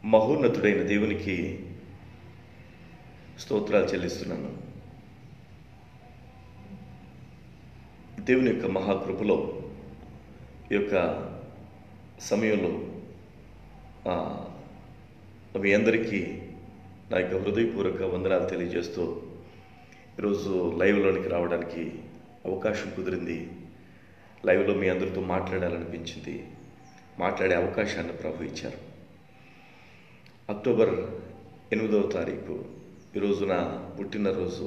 మహోన్నతుడైన దేవునికి స్తోత్రాలు చెల్లిస్తున్నాను దేవుని యొక్క మహాకృపలో ఈ యొక్క సమయంలో ఆ, మీ అందరికీ నా యొక్క హృదయపూర్వక వందనాలు తెలియజేస్తూ ఈరోజు లైవ్లోనికి రావడానికి అవకాశం కుదిరింది లైవ్లో మీ అందరితో మాట్లాడాలనిపించింది మాట్లాడే అవకాశాన్ని ప్రభు ఇచ్చారు అక్టోబర్ ఎనిమిదవ తారీఖు ఈరోజు నా పుట్టినరోజు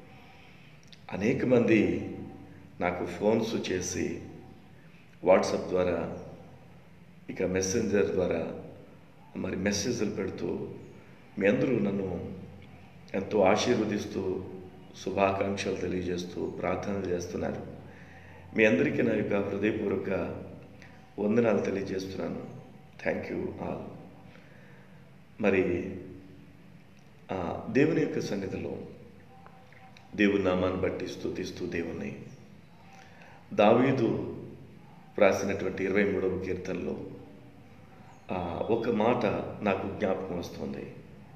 అనేక మంది నాకు ఫోన్స్ చేసి వాట్సాప్ ద్వారా ఇక మెసెంజర్ ద్వారా మరి మెసేజ్లు పెడుతూ మీ అందరూ నన్ను ఎంతో ఆశీర్వదిస్తూ శుభాకాంక్షలు తెలియజేస్తూ ప్రార్థనలు చేస్తున్నారు మీ అందరికీ నా యొక్క హృదయపూర్వక వందనాలు తెలియజేస్తున్నాను థ్యాంక్ యూ ఆల్ మరి ఆ, దేవుని యొక్క సన్నిధిలో దేవుని నామాన్ని బట్టి స్తుతిస్తూ దేవుని దావీదు వ్రాసినటువంటి ఇరవై మూడవ కీర్తనలో ఆ, ఒక మాట నాకు జ్ఞాపకం వస్తుంది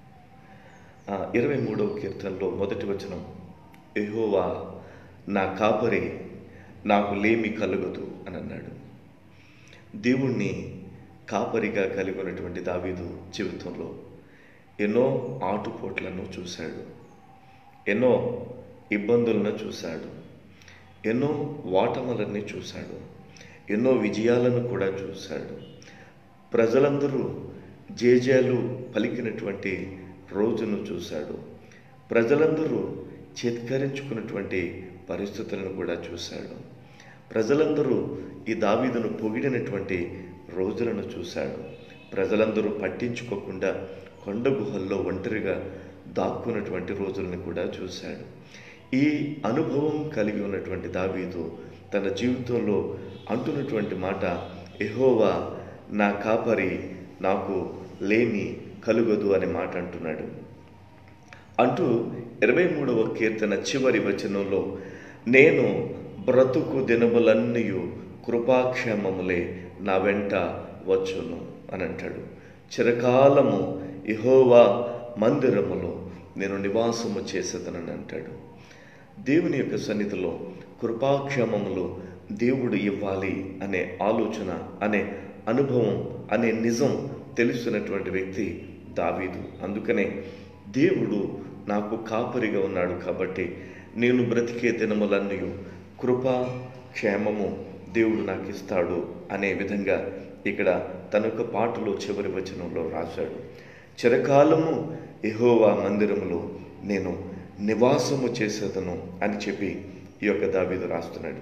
ఆ, ఇరవై మూడవ కీర్తనలో మొదటి వచనం ఎహోవా నా కాపరి నాకు లేమి కలుగదు అని అన్నాడు దేవుణ్ణి కాపరిగా కలిగి ఉన్నటువంటి దావీదు జీవితంలో ఎన్నో ఆటుపోట్లను చూశాడు ఎన్నో ఇబ్బందులను చూశాడు ఎన్నో వాటములన్నీ చూశాడు ఎన్నో విజయాలను కూడా చూశాడు ప్రజలందరూ జేజేలు పలికినటువంటి రోజును చూశాడు ప్రజలందరూ చేత్కరించుకున్నటువంటి పరిస్థితులను కూడా చూశాడు ప్రజలందరూ ఈ దావీదును పొగిడినటువంటి రోజులను చూశాడు ప్రజలందరూ పట్టించుకోకుండా కొండ గుహల్లో ఒంటరిగా దాక్కున్నటువంటి రోజులను కూడా చూశాడు ఈ అనుభవం కలిగి ఉన్నటువంటి దావీదు తన జీవితంలో అంటున్నటువంటి మాట ఎహోవా నా కాపరి నాకు లేమి కలుగదు అనే మాట అంటున్నాడు అంటూ ఇరవై మూడవ కీర్తన చివరి వచనంలో నేను బ్రతుకు దినములన్నీ కృపాక్షేమములే నా వెంట వచ్చును అని అంటాడు చిరకాలము ఇహోవా మందిరములో నేను నివాసము చేసేదనని అంటాడు దేవుని యొక్క సన్నిధిలో కృపాక్షేమములు దేవుడు ఇవ్వాలి అనే ఆలోచన అనే అనుభవం అనే నిజం తెలుస్తున్నటువంటి వ్యక్తి దావీదు అందుకనే దేవుడు నాకు కాపరిగా ఉన్నాడు కాబట్టి నేను బ్రతికే దినములన్నీ కృప క్షేమము దేవుడు నాకు ఇస్తాడు అనే విధంగా ఇక్కడ తన యొక్క పాటలో చివరి వచనంలో రాశాడు చిరకాలము ఎహోవా మందిరములో నేను నివాసము చేసేదను అని చెప్పి ఈ యొక్క దావీదు రాస్తున్నాడు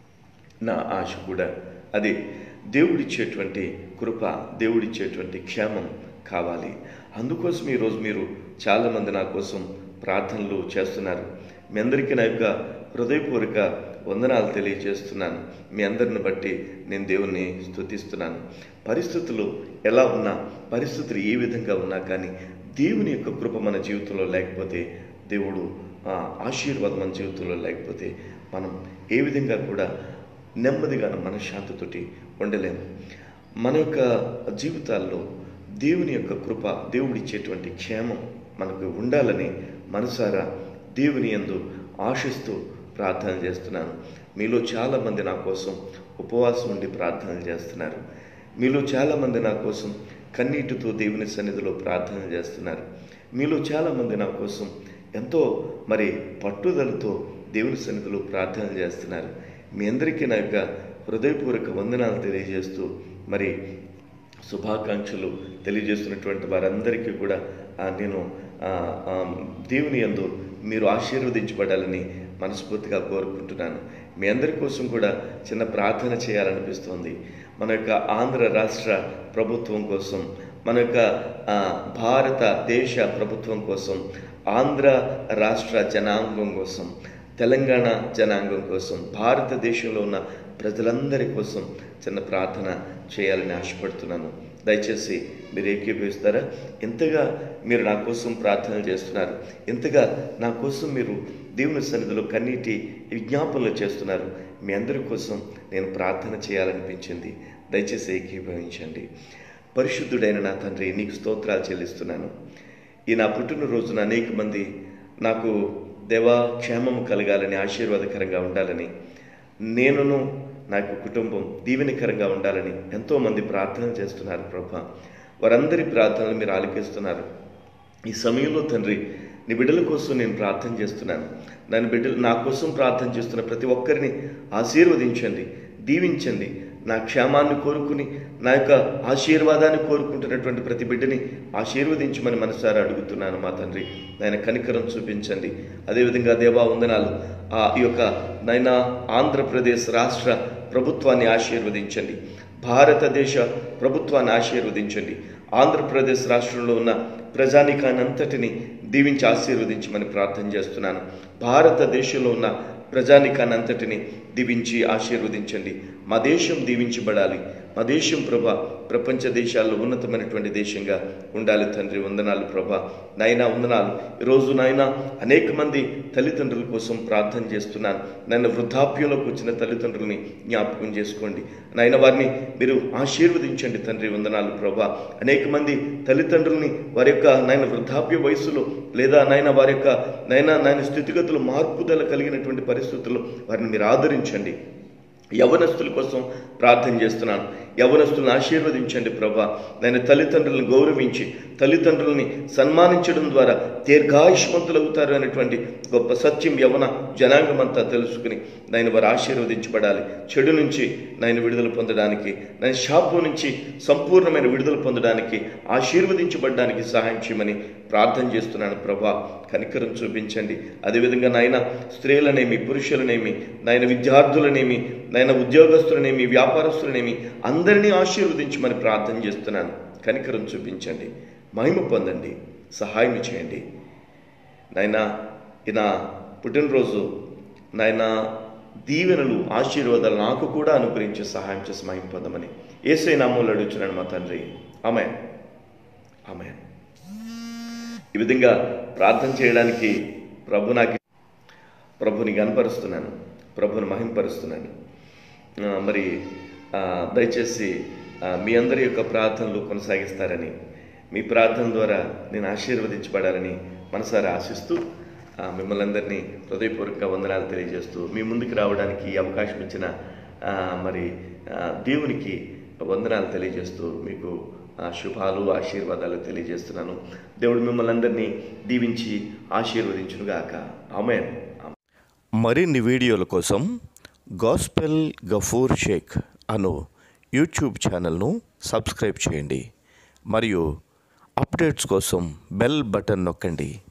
నా ఆశ కూడా అది దేవుడిచ్చేటువంటి కృప దేవుడిచ్చేటువంటి క్షేమం కావాలి అందుకోసం ఈరోజు మీరు చాలామంది నా కోసం ప్రార్థనలు చేస్తున్నారు మీ అందరికీ నా యొక్క హృదయపూర్వక వందనాలు తెలియజేస్తున్నాను మీ అందరిని బట్టి నేను దేవుణ్ణి స్తుతిస్తున్నాను పరిస్థితులు ఎలా ఉన్నా పరిస్థితులు ఏ విధంగా ఉన్నా కానీ దేవుని యొక్క కృప మన జీవితంలో లేకపోతే దేవుడు ఆ, ఆశీర్వాదం మన జీవితంలో లేకపోతే మనం ఏ విధంగా కూడా నెమ్మదిగా మనశ్శాంతితోటి ఉండలేము మన యొక్క జీవితాల్లో దేవుని యొక్క కృప దేవుడిచ్చేటువంటి క్షేమం మనకు ఉండాలని మనసారా దేవుని యందు ఆశిస్తూ ప్రార్థన చేస్తున్నాను మీలో చాలామంది నా కోసం ఉపవాసం ఉండి ప్రార్థనలు చేస్తున్నారు మీలో చాలామంది నా కోసం కన్నీటితో దేవుని సన్నిధిలో ప్రార్థన చేస్తున్నారు మీలో చాలామంది నా కోసం ఎంతో మరి పట్టుదలతో దేవుని సన్నిధిలో ప్రార్థన చేస్తున్నారు మీ అందరికీ నా యొక్క హృదయపూర్వక వందనాలు తెలియజేస్తూ మరి శుభాకాంక్షలు తెలియజేస్తున్నటువంటి వారందరికీ కూడా ఆ, నేను ఆ, ఆ, దేవుని యందు మీరు ఆశీర్వదించబడాలని మనస్ఫూర్తిగా కోరుకుంటున్నాను మీ అందరి కోసం కూడా చిన్న ప్రార్థన చేయాలనిపిస్తోంది మన యొక్క ఆంధ్ర రాష్ట్ర ప్రభుత్వం కోసం మన యొక్క ఆ, భారతదేశ ప్రభుత్వం కోసం ఆంధ్ర రాష్ట్ర జనాంగం కోసం తెలంగాణ జనాంగం కోసం భారతదేశంలో ఉన్న ప్రజలందరి కోసం చిన్న ప్రార్థన చేయాలని ఆశపడుతున్నాను దయచేసి మీరు ఏకీభవిస్తారా ఇంతగా మీరు నా కోసం ప్రార్థన చేస్తున్నారు ఇంతగా నా కోసం మీరు దేవుని సన్నిధిలో కన్నీటి విజ్ఞాపనలు చేస్తున్నారు మీ అందరి కోసం నేను ప్రార్థన చేయాలనిపించింది దయచేసి ఏకీభవించండి పరిశుద్ధుడైన నా తండ్రి నీకు స్తోత్రాలు చెల్లిస్తున్నాను ఈ నా పుట్టినరోజున అనేక మంది నాకు దేవా క్షేమము కలగాలని ఆశీర్వాదకరంగా ఉండాలని నేనును నాకు కుటుంబం దీవెనకరంగా ఉండాలని ఎంతోమంది ప్రార్థన చేస్తున్నారు ప్రభా వారందరి ప్రార్థనలు మీరు ఆలకిస్తున్నారు ఈ సమయంలో తండ్రి నీ బిడ్డల కోసం నేను ప్రార్థన చేస్తున్నాను నన్ను బిడ్డలు నా కోసం ప్రార్థన చేస్తున్న ప్రతి ఒక్కరిని ఆశీర్వదించండి దీవించండి నా క్షేమాన్ని కోరుకుని నా యొక్క ఆశీర్వాదాన్ని కోరుకుంటున్నటువంటి ప్రతి బిడ్డని ఆశీర్వదించమని మనసారా అడుగుతున్నాను మా తండ్రి నాయన కనికరం చూపించండి అదేవిధంగా దేవా వందనాలు ఆ ఈ యొక్క నైనా ఆంధ్రప్రదేశ్ రాష్ట్ర ప్రభుత్వాన్ని ఆశీర్వదించండి భారతదేశ ప్రభుత్వాన్ని ఆశీర్వదించండి ఆంధ్రప్రదేశ్ రాష్ట్రంలో ఉన్న ప్రజానికాన్ని అంతటిని దీవించి ఆశీర్వదించమని ప్రార్థన చేస్తున్నాను భారతదేశంలో ఉన్న ప్రజానికాన్ని అంతటిని దీవించి ఆశీర్వదించండి మా దేశం దీవించబడాలి మా దేశం ప్రభ ప్రపంచ దేశాల్లో ఉన్నతమైనటువంటి దేశంగా ఉండాలి తండ్రి వందనాలు ప్రభ నాయనా వందనాలు ఈరోజు నాయన అనేక మంది తల్లిదండ్రుల కోసం ప్రార్థన చేస్తున్నాను నన్ను వృద్ధాప్యంలోకి వచ్చిన తల్లిదండ్రుల్ని జ్ఞాపకం చేసుకోండి నాయన వారిని మీరు ఆశీర్వదించండి తండ్రి వందనాలు ప్రభ అనేక మంది తల్లిదండ్రుల్ని వారి యొక్క నాయన వృద్ధాప్య వయసులో లేదా నాయన వారి యొక్క నాయన నాయన స్థితిగతులు మార్పుదల కలిగినటువంటి పరిస్థితుల్లో వారిని మీరు ఆదరించండి యవనస్తుల కోసం ప్రార్థన చేస్తున్నాను యవనస్తులను ఆశీర్వదించండి ప్రభా నేను తల్లిదండ్రులను గౌరవించి తల్లిదండ్రులని సన్మానించడం ద్వారా దీర్ఘాయుష్మంతులవుతారు అనేటువంటి గొప్ప సత్యం యవన జనాంగమంతా తెలుసుకుని నేను వారు ఆశీర్వదించబడాలి చెడు నుంచి నేను విడుదల పొందడానికి నేను శాపం నుంచి సంపూర్ణమైన విడుదల పొందడానికి ఆశీర్వదించబడడానికి సహాయం చేయమని ప్రార్థన చేస్తున్నాను ప్రభా కనికరం చూపించండి అదేవిధంగా నాయన స్త్రీలనేమి పురుషులనేమి నాయన విద్యార్థులనేమి నాయన ఉద్యోగస్తులనేమి వ్యాపారస్తులనేమి అందరినీ ఆశీర్వదించమని ప్రార్థన చేస్తున్నాను కనికరం చూపించండి మహిమ పొందండి సహాయం చేయండి నాయన ఈయన పుట్టినరోజు నాయన దీవెనలు ఆశీర్వాదాలు నాకు కూడా అనుగ్రహించి సహాయం చేసి మహిమ పొందమని ఏసై నామూలు అడుగుతున్నాను మా తండ్రి ఆమె ఆమె ఈ విధంగా ప్రార్థన చేయడానికి ప్రభు నాకు ప్రభుని కనపరుస్తున్నాను ప్రభుని మహింపరుస్తున్నాను ఆ, మరి ఆ, దయచేసి ఆ, మీ అందరి యొక్క ప్రార్థనలు కొనసాగిస్తారని మీ ప్రార్థన ద్వారా నేను ఆశీర్వదించబడాలని మనసారా ఆశిస్తూ ఆ, మిమ్మల్ని అందరినీ హృదయపూర్వకంగా వందనాలు తెలియజేస్తూ మీ ముందుకు రావడానికి ఈ అవకాశం ఇచ్చిన ఆ, మరి ఆ, దేవునికి వందనాలు తెలియజేస్తూ మీకు ఆ, శుభాలు ఆశీర్వాదాలు తెలియజేస్తున్నాను దేవుడు మిమ్మల్ని అందరినీ దీవించి ఆశీర్వదించునుగాక ఆమెన్ మరిన్ని వీడియోల కోసం గాస్పెల్ గఫూర్ షేక్ అను యూట్యూబ్ ఛానల్ను సబ్స్క్రైబ్ చేయండి మరియు అప్డేట్స్ కోసం బెల్ బటన్ నొక్కండి